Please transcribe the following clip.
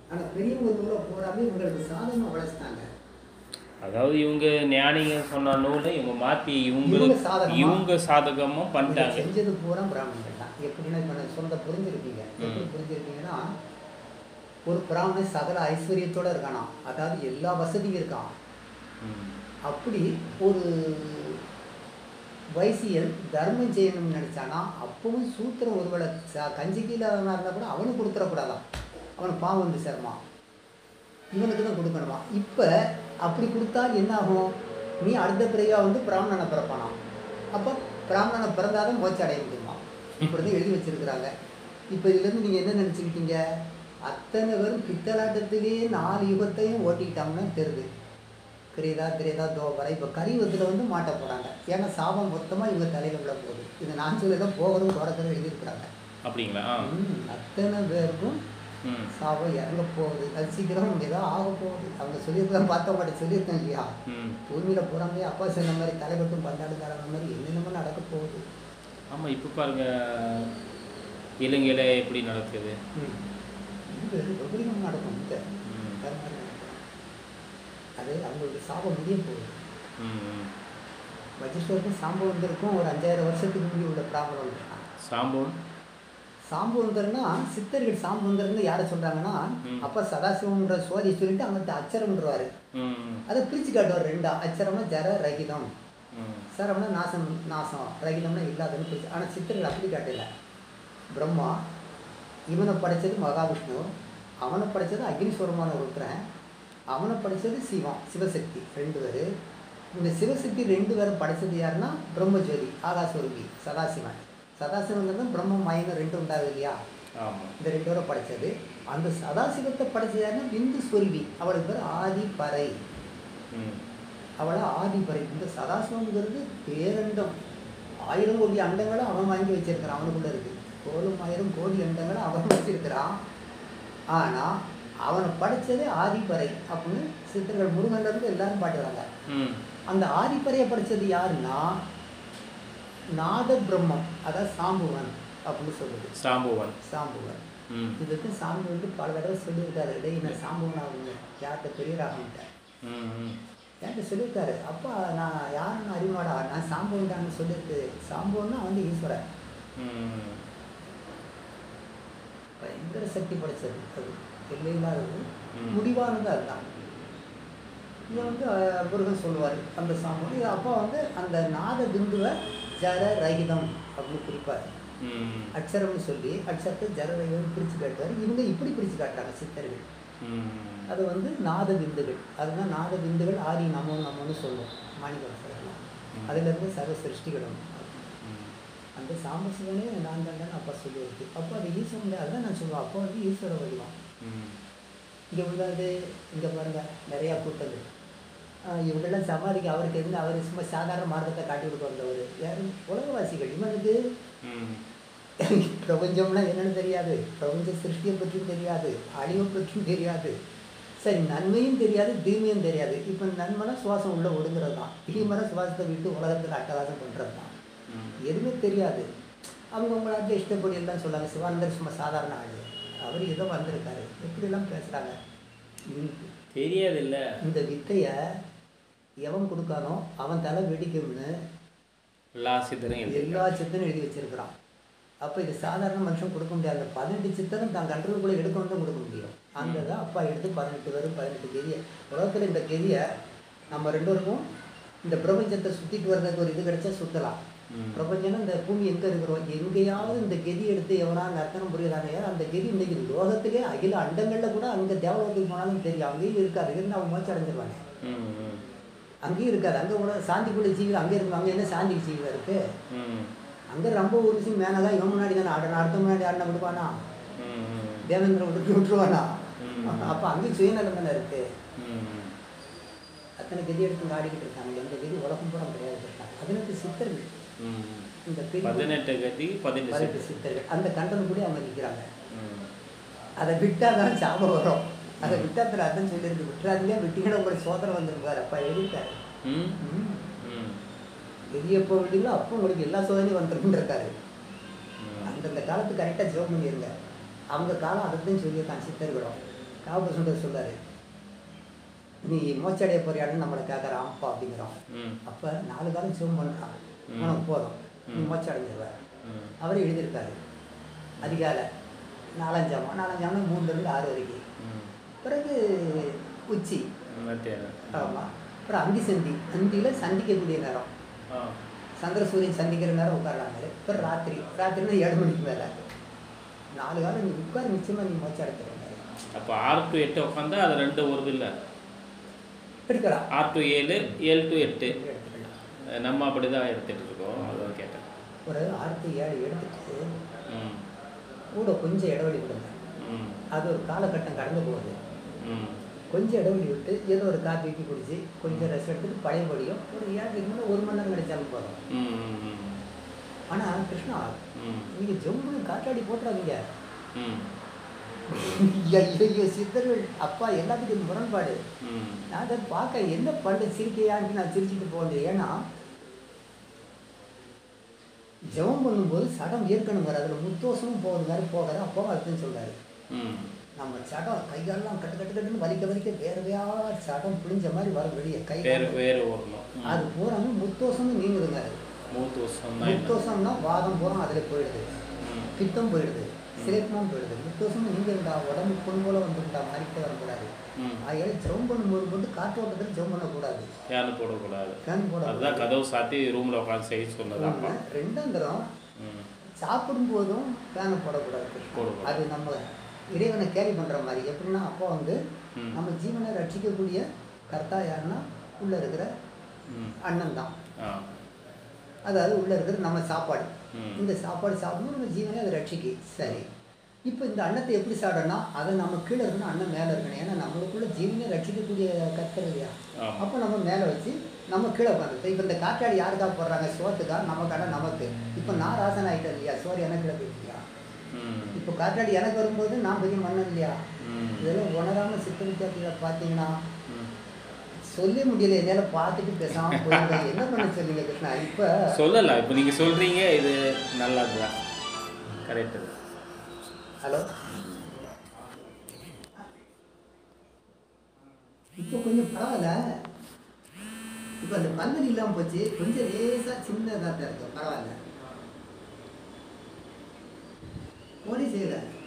ஆனால் பெரியவங்க நூலை பூராமே இவங்களுக்கு சாதகமாக வளர்ச்சிட்டாங்க அதாவது இவங்க ஞானிங்க சொன்ன நூலை இவங்க மாற்றி இவங்க இவங்க சாதகமா- இவங்க சாதகமாக இதை பண்ணிட்டாங்க செஞ்சது பூரா பிராமணர்கள் தான் எப்படின்னா இப்போ நான் சொன்னதை புரிஞ்சிருப்பீங்க எப்படி புரிஞ்சிருப்பீங்கன்னா ஒரு பிராமணன் சகல ஐஸ்வர்யத்தோட இருக்கானா அதாவது எல்லா வசதியும் இருக்கான் ம். அப்படி ஒரு வைசியன் தர்மம் செய்யணும்னு நினைச்சானா அப்பவும் சூத்திரம் ஒருவேளை ச- கஞ்சிக்கு இல்லாதவனா இருந்தால் கூட அவனுக்கு கொடுத்துடக்கூடாதான் அவனுக்கு பாவம் வந்து சேருமா இவனுக்கு தான் கொடுக்கணுமா இப்போ அப்படி கொடுத்தா என்ன ஆகும் நீ அடுத்த பிறவியாக வந்து பிராமணனை பிறப்பானாம் அப்போ பிராமணனை பிறந்தாதான் மோட்சம் அடைய முடியுமா இப்படி தான் எழுதி வச்சிருக்கிறாங்க இப்போ இதுலேருந்து நீங்கள் என்ன நினச்சிக்கிட்டீங்க அத்தனை பேரும் பித்தலாட்டத்திலே நாலு யுகத்தையும் ஓட்டிக்கிட்டாங்கன்னு தெரியுது கிரீதா திரேதா தோபரை இப்போ கலியுகத்தில் வந்து மாட்ட போகிறாங்க ஏன்னா சாபம் மொத்தமாக இவங்க தலையில் விழ போகுது இது நான் சொல்லி தான் போகிறதும் தொடக்கிறது எழுதியிருக்கிறாங்க அப்படிங்களா ஆ. ம், அத்தனை பேருக்கும் ம் சாபம் இறங்க போகுது அது சீக்கிரம் ஏதோ ஆக போகுது அவங்க சொல்லியிருக்கலாம் பார்த்த மாட்டேன் சொல்லியிருக்கேன் இல்லையா ம் பூமியில் போகிறாங்க அப்பா சொன்ன மாதிரி தலைவட்டும் பந்தாடு தரன மாதிரி என்னென்னமோ நடக்க போகுது ஆமாம் இப்போ பாருங்க இலங்கையில் எப்படி நடக்குது ம். இது விபரீதம் நடக்கும் இந்த ம். வேற மாதிரி நடக்கும். அது அவங்களுக்கு சாபம் முடிய போகுது ம் ம். வஜிஷ்டருக்கும் சாம்பவந்தருக்கும் ஒரு அஞ்சாயிரம் வருஷத்துக்கு முன்னாடி உள்ள பிராபலம் இருக்கான் சாம்பூன் சாம்பவந்தர்னா சித்தர்கள் சாம்பவந்தர்னு யாரை சொல்றாங்கன்னா ம். அப்ப சதாசிவம்ன்ற சோதி சொல்லிட்டு அவங்கள்ட்ட அச்சரம்ன்றவாரு ம் ம். அதை பிரிச்சு காட்டுவார் ரெண்டா அச்சரம்னா ஜர ரகிதம் ம் சரம்னா நாசம் நாசம் ரகிதம்னா இல்லாதன்னு பிரிச்சு ஆனால் சித்தர்கள் அப்படி காட்டல பிரம்மா இவனை படைச்சது மகாவிஷ்ணு அவனை படைச்சது அக்னிஸ்வரமான ருத்ரன் அவனை படைச்சது சிவம் சிவசக்தி ரெண்டு பேர் இந்த சிவசக்தி ரெண்டு பேரும் படைச்சது யாருன்னா பிரம்மஜோதி ஆகாஸ்வரூபி சதாசிவன் சதாசிவன் பிரம்ம மயனம் ரெண்டு உண்டாகுது இல்லையா ஆமாம் இந்த ரெண்டு பேரும் படைச்சது அந்த சதாசிவத்தை படைச்சது யாருன்னா பிந்து ஸ்வரூபி அவளுக்கு பேர் ஆதி பறை ம் அவளை ஆதிபறை இந்த சதாசிவங்கிறது பேரண்டம் ஆயிரம் கோடி அண்டங்களை அவன் வாங்கி வச்சிருக்கிறான் அவனுக்குள்ள இருக்கு கோலும் ஆயிரம் கோடி அண்டங்களை அவன் வச்சிருக்கிறான் ஆனா அவனை படைச்சதே ஆதிப்பறை அப்படின்னு சித்தர்கள் முருகன்ல இருந்து எல்லாரும் பாட்டுறாங்க ம் அந்த ஆதிப்பறையை படைச்சது யாருன்னா நாத பிரம்மம் அதாவது சாம்புவன் அப்படின்னு சொல்லுது சாம்புவன் சாம்புவன் ம் இதுக்கு சாம்பு வந்து பல தடவை சொல்லியிருக்காரு டேய் நான் சாம்புவன் ஆகுங்க யார்கிட்ட பெரியராகன்ட்ட ம் ம் என்கிட்ட சொல்லியிருக்காரு அப்பா நான் யாருன்னு அறிவாடா நான் சாம்பவன்டான்னு சொல்லியிருக்கு சாம்பவன்னா வந்து ஈஸ்வரன் ம் பயங்கர சக்தி படைச்சது அது எல்லையில்லாதது ம். முடிவானது அதுதான் இதை வந்து அஹ், முருகன் சொல்லுவார் அந்த சாம்பவன் இது அப்பா வந்து அந்த நாத பிந்துவை ஜர ரகிதம் அப்படின்னு குறிப்பார் ம் அக்ஷரம்னு சொல்லி அக்ஷரத்தை ஜர ரகிதம் பிரித்து காட்டுவார் இவங்க இப்படி பிரித்து காட்டுறாங்க சித்தர்கள் ம் அது வந்து நாத பிந்துகள் அதுதான் நாத பிந்துகள் ஆதி நமோ நமோன்னு சொல்லுவோம் மாணிக்கம் ம். அதுலேருந்து சர்வ சிருஷ்டிகளும் ம் அந்த சாம்பசிவனே நான் தாண்டன்னு அப்பா சொல்லியிருக்கு அப்போ அது ஈஸ்வரன் அதுதான் நான் சொல்லுவேன் அப்போ வந்து ஈஸ்வர வடிவம் ம் இங்கே உள்ளது இங்கே பாருங்க நிறையா கூட்டங்கள் ஆஹ் இவங்கெல்லாம் சமாளிக்க அவருக்கு இருந்து அவர் சும்மா சாதாரண மார்க்கத்தை காட்டி கொடுக்க வந்தவர் யாரு உலகவாசிகள் இவனுக்கு ம் பிரபஞ்சம்னா என்னன்னு தெரியாது பிரபஞ்ச சிருஷ்டியை பற்றியும் தெரியாது அழிவை பற்றியும் தெரியாது சரி நன்மையும் தெரியாது தீமையும் தெரியாது இப்போ நன்மைனா சுவாசம் உள்ள ஒடுங்கிறது தான் தீமைனா சுவாசத்தை விட்டு உலகத்தில் அட்டகாசம் பண்ணுறது தான் ம் எதுவுமே தெரியாது அவங்க அவங்களாட்ட இஷ்டப்படி எல்லாம் சொல்லாங்க சிவானந்தர் சும்மா சாதாரண ஆளு அவர் ஏதோ வந்திருக்காரு எப்படிலாம் பேசுகிறாங்க தெரியாதுல்ல இந்த வித்தையை எவன் கொடுக்கானோ அவன் தலை வெடிக்கும்னு எல்லா சித்தரும் எழுதி எல்லா சித்தனும் எழுதி வச்சிருக்கிறான் அப்போ இது சாதாரண மனுஷன் கொடுக்க முடியாது பதினெட்டு சித்தனும் தான் கண்ட்ரோலுக்குள்ளே எடுக்கணும் தான் கொடுக்க முடியும் அந்த தான் அப்பா எடுத்து பதினெட்டு வரும் பதினெட்டு கெதியை உலகத்தில் இந்த கெதியை நம்ம ரெண்டு பேருக்கும் இந்த பிரபஞ்சத்தை சுற்றிட்டு வர்றதுக்கு ஒரு இது கிடைச்சா சுற்றலாம் ம் பிரபஞ்சம்னா இந்த பூமி எங்கே இருக்கிறோம் எங்கேயாவது இந்த கெதி எடுத்து எவனா நர்த்தனம் புரியுறானே அந்த கெதி இன்னைக்கு லோகத்திலே அகில அண்டங்களில் கூட அங்கே தேவலோகத்துக்கு போனாலும் தெரியும் அங்கேயும் இருக்காது இருந்து அவன் மோச்சு அடைஞ்சிருவானே ம் ம் அங்கேயும் இருக்காது அங்கே கூட சாந்திக்குள்ள ஜீவி அங்கே இருக்கும் அங்கே என்ன சாந்திக்கு ஜீவி இருக்கு ம் அங்கே ரொம்ப உருசி மேனகா இவன் முன்னாடி தானே ஆடணும் அடுத்த முன்னாடி ஆடின விடுவானா ம் ம் தேவேந்திரன் விட்டு விட்டுருவானா ம். அப்போ அங்கேயும் சுயநலம் தானே இருக்கு ம் அத்தனை கெதி எடுத்து இங்க ஆடிக்கிட்டு இருக்காங்க எந்த கெதி உலகம் பூரா கிடையாது இருக்காங்க பதினெட்டு சித்தர்கள் ம் இந்த பெரிய பதினெட்டு கதி பதினெட்டு பதினெட்டு சித்தர் சித்தர்கள் அந்த கண்டன் கூட அவங்க நிற்கிறாங்க ம் அதை விட்டால் தான் சாபம் வரும் அதை விட்டாத்துல அதான் சொல்லியிருக்கு விட்டுறாதீங்க விட்டீங்கன்னா உங்களுக்கு சோதனை வந்துருப்பாரு அப்பா எழுதிட்டாரு ம் ம். ம் எது எப்போ விட்டீங்களோ அப்போ உங்களுக்கு எல்லா சோதனையும் வந்துருக்குன்னு இருக்காரு ம் அந்தந்த காலத்து கரெக்டாக ஜோம் பண்ணிடுங்க அவங்க காலம் அதை தான் சொல்லியிருக்கான் சித்தர்களும் காவல் சுண்டர் சொல்றாரு நீ மோச்சடைய போறியான்னு நம்மளை கேட்குறான் அப்பா அப்படிங்கிறோம் ம் அப்போ நாலு காலம் சிவம் பண்ணுறான் ம். உனக்கு போதும் நீ ம். மோச்சம் அடைஞ்சிருவார் ம் அவரே எழுதியிருக்காரு அதிகாலை நாலஞ்சாமா நாலஞ்சாமனா மூணுலேருந்து ஆறு வரைக்கும் ம் பிறகு உச்சி மத்தியானம் ஆமாம் அப்புறம் அந்தி சந்தி அந்தியில் சந்திக்கக்கூடிய நேரம் ஆ சந்திர சூரியன் சந்திக்கிற நேரம் உட்கார்றாங்க அப்புறம் ராத்திரி ராத்திரினா ஏழு மணிக்கு மேலே நாலு காலம் நீ உட்கார் நிச்சயமாக நீ மோச்சம் அடைச்சிருவாங்க அப்போ ஆறு டு எட்டு உட்காந்தா அது ரெண்டு வருது இல்லை பிடிக்கலாம் ஆறு டு ஏழு ஏழு டு எட்டு எடுத்துக்கலாம் அஹ் நம்ம அப்படி தான் எடுத்துகிட்டு இருக்கோம் அதான் கேட்டேன் ஒரு ஆறு to ஏழு எடுத்துட்டு ம் கூட கொஞ்சம் இடைவெளி விடுங்க ம் அது ஒரு காலகட்டம் கடந்து போகுது ம் கொஞ்சம் இடைவெளி விட்டு ஏதோ ஒரு காப்பி கீப்பி குடிச்சு கொஞ்சம் ரெஸ்ட் எடுத்துட்டு பழையபடியும் ஒரு ஏழு மேலே ஒரு மணி நேரம் கிடைச்சாலும் போதும் ம் ம் ம் ஆனால் கிருஷ்ணா ம் நீங்கள் ஜம்முன்னு காற்றாடி போட்டுறாதீங்க ம் ஐயோ சித்தர்கள் அப்பா எல்லாத்துக்கும் முரண்பாடு ம் நான் அதை பார்க்க என்ன பண்ண சிரிக்கையான்னு நான் சிரிச்சுட்டு போகல ஏன்னா ஜெபம் பண்ணும்போது சடம் ஏற்கணுங்கிற அதில் முத்தோசமும் போகுது மாதிரி போகாது அப்போ அதுன்னு சொல்றாரு ம் நம்ம சடம் கைகாலெல்லாம் கட்டு கட்டு கட்டுன்னு வலிக்க வலிக்க வேறவையா சடம் புளிஞ்ச மாதிரி வர வெளியே கை வேறு வேறு ஓடணும் ம். அது பூராமே முத்தோசமும் நீங்குதுங்க அது மூத்து வருஷம் தான் முத்தோசம்னா வாதம் பூரா அதில் போயிடுது ம் பித்தம் போயிடுது சிலைப்பமும் போயிடுது முத்தோசமும் நீங்கிருந்தா உடம்பு பொன் போல வந்துட்டா மாறிக்கிட்டே வரக்கூடாது ம் ஆகையால ஜெபம் பண்ணும்போது மட்டும் காற்றோட்டத்தில் ஜெபம் பண்ணக்கூடாது ஃபேன் போடக்கூடாது ஃபேன் போட அதுதான் கதவு சாத்தி ரூமில் உட்காந்து செய்ய சொன்னது அப்பா ரெண்டாம் தரம் ம் சாப்பிடும் போதும் ஃபேனை போடக்கூடாது போடக்கூடாது. அது நம்ம இறைவனை கேரி பண்ணுற மாதிரி எப்படின்னா அப்போ வந்து ம். நம்ம ஜீவனை ரட்சிக்கக்கூடிய கர்த்தா யாருன்னா உள்ளே இருக்கிற ம் அண்ணன் தான் ஆ அதாவது உள்ளே இருக்கிற நம்ம சாப்பாடு ம். இந்த சாப்பாடு சாப்பிடும்போது நம்ம ஜீவனை அதை ரட்சிக்கு சரி இப்போ இந்த அன்னத்தை எப்படி சாப்பிடணும்னா அதை நம்ம கீழே இருக்கணும் அண்ணன் மேலே இருக்கணும் ஏன்னா நம்மளுக்குள்ள ஜீவனை ரட்சிக்கக்கூடிய கர்த்தர் இல்லையா ஆமா. அப்போ நம்ம மேலே வச்சு நம்ம கீழே உட்காந்துட்டு இப்போ இந்த காற்றாடி யாருக்கா போடுறாங்க சோத்துக்கா நமக்கான நமக்கு இப்போ நான் ராசன் ஆகிட்டேன் இல்லையா சோறு எனக்கு கீழே போயிட்டு ம் இப்போ காற்றாடி எனக்கு வரும்போது நான் பெரிய மன்னன் இல்லையா ம் இதெல்லாம் உணராம சித்த வித்தியார்த்திகளை பார்த்தீங்கன்னா ம். சொல்ல முடியல என்னால் பார்த்துட்டு பேசாம போயிருந்தேன் என்ன பண்ண சொல்லுங்க கிருஷ்ணா இப்போ சொல்லலாம் இப்போ நீங்கள் சொல்கிறீங்க இது நல்லது தான் கரெக்டு ஹலோ இப்போ கொஞ்சம் பரவாயில்ல இப்போ அந்த பந்தல் இல்லாமல் போச்சு கொஞ்சம் லேசாக சின்னதாக தான் இருக்கு பரவாயில்ல போலீஸ் செய்யல